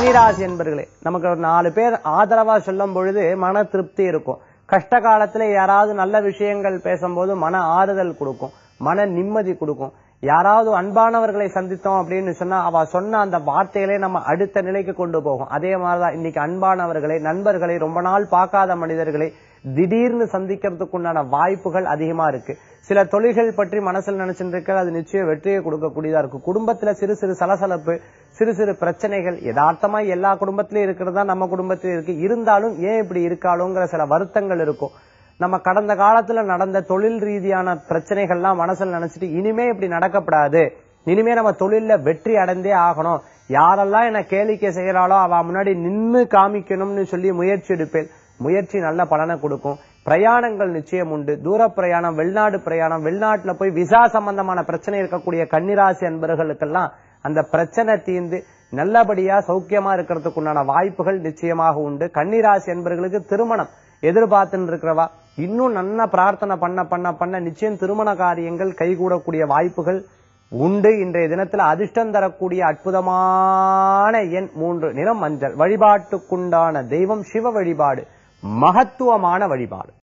கன்னிராசி என்பர்களே நமக்கு ஒரு நாலு பேர் ஆதரவா சொல்லும் பொழுது மன திருப்தி இருக்கும் கஷ்ட காலத்துல யாராவது நல்ல விஷயங்கள் பேசும்போது மன ஆறுதல் கொடுக்கும் மன நிம்மதி கொடுக்கும் யாராவது அன்பானவர்களை சந்தித்தோம் அப்படின்னு சொன்னா அவ சொன்ன அந்த வார்த்தைகளே நம்ம அடுத்த நிலைக்கு கொண்டு போகும் அதே மாதிரிதான் இன்னைக்கு அன்பானவர்களை நண்பர்களை ரொம்ப நாள் பார்க்காத மனிதர்களை திடீர்னு சந்திக்கிறதுக்கு உண்டான வாய்ப்புகள் அதிகமா இருக்கு சில தொழில்கள் பற்றி மனசுல நினைச்சிட்டு இருக்க அது நிச்சயம் வெற்றியை கொடுக்கக்கூடியதா இருக்கு குடும்பத்துல சிறு சிறு சலசலப்பு சிறு சிறு பிரச்சனைகள் யதார்த்தமா எல்லா குடும்பத்திலயும் இருக்கிறதா நம்ம குடும்பத்திலயும் இருக்கு இருந்தாலும் ஏன் இப்படி இருக்காளோங்கிற சில வருத்தங்கள் இருக்கும் நம்ம கடந்த காலத்துல நடந்த தொழில் ரீதியான பிரச்சனைகள்லாம் மனசுல நினைச்சிட்டு இனிமே இப்படி நடக்கப்படாது இனிமே நம்ம தொழில்ல வெற்றி அடைந்தே ஆகணும் யாரெல்லாம் என்ன கேளிக்கை செய்யறாளோ அவ முன்னாடி நின்னு காமிக்கணும்னு சொல்லி முயற்சி எடுப்பேன் முயற்சி நல்ல பலனை கொடுக்கும் பிரயாணங்கள் நிச்சயம் உண்டு தூர பிரயாணம் வெளிநாடு பிரயாணம் வெளிநாட்டுல போய் விசா சம்பந்தமான பிரச்சனை இருக்கக்கூடிய கன்னிராசி அன்பர்களுக்கெல்லாம் அந்த பிரச்சனை தீர்ந்து நல்லபடியா சௌக்கியமா இருக்கிறதுக்கு உண்டான வாய்ப்புகள் நிச்சயமாக உண்டு கன்னிராசி என்பவர்களுக்கு திருமணம் எதிர்பார்த்துன்னு இருக்கிறவா இன்னும் நல்லா பிரார்த்தனை பண்ண பண்ண பண்ண நிச்சயம் திருமண காரியங்கள் கைகூடக்கூடிய வாய்ப்புகள் உண்டு இன்றைய தினத்துல அதிர்ஷ்டம் தரக்கூடிய அற்புதமான எண் மூன்று நிறம் மஞ்சள் வழிபாட்டுக்குண்டான தெய்வம் சிவ வழிபாடு மகத்துவமான வழிபாடு